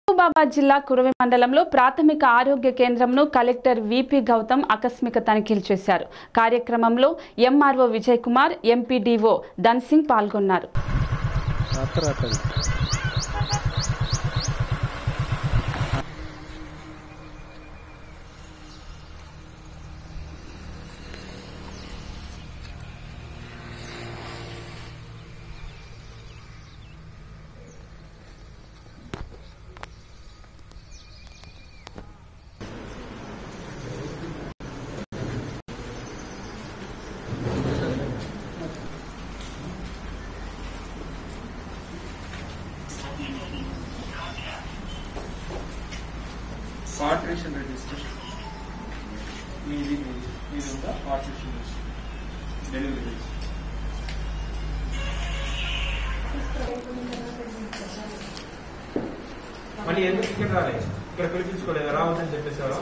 మహబూబాబాద్ జిల్లా కురవి మండలంలో ప్రాథమిక ఆరోగ్య కేంద్రంను కలెక్టర్ విపి గౌతమ్ ఆకస్మిక తనిఖీలు చేశారు కార్యక్రమంలో ఎంఆర్ఓ విజయ్ కుమార్ ఎంపీడీఓ ధన్సింగ్ పాల్గొన్నారు పార్టీషన్ రిజిస్టర్ మీది మీది మీది ఉందా పార్టీషన్ రిజిస్టర్ డెలివరీ రిజిస్టర్ మళ్ళీ ఎందుకు ఇక్కడ రాలే ఇక్కడ పిలిపించుకోలేదు రావద్దని చెప్పేశారా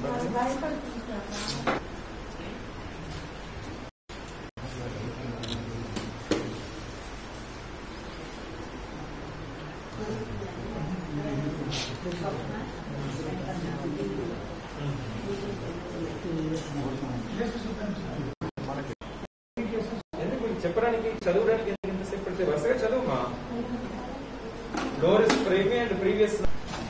ఎందుకు మీకు చెప్పడానికి చదవడానికి ఎందుకు ఎంతసేపు పెడితే వరుసగా చదువుమా లోరెస్ట్ ప్రైమీ అండ్ ప్రీవియస్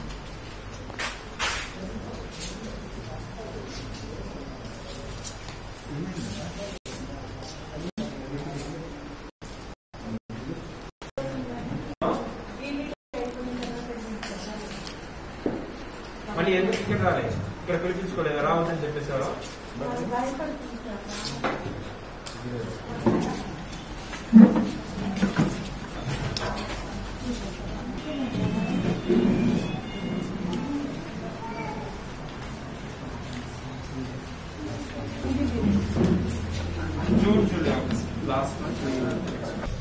మళ్ళీ ఎందుకు ఇక్కడ రాలే ఇక్కడ పిలిపించుకోలేదు రావద్దని చెప్పేశారా June July August last month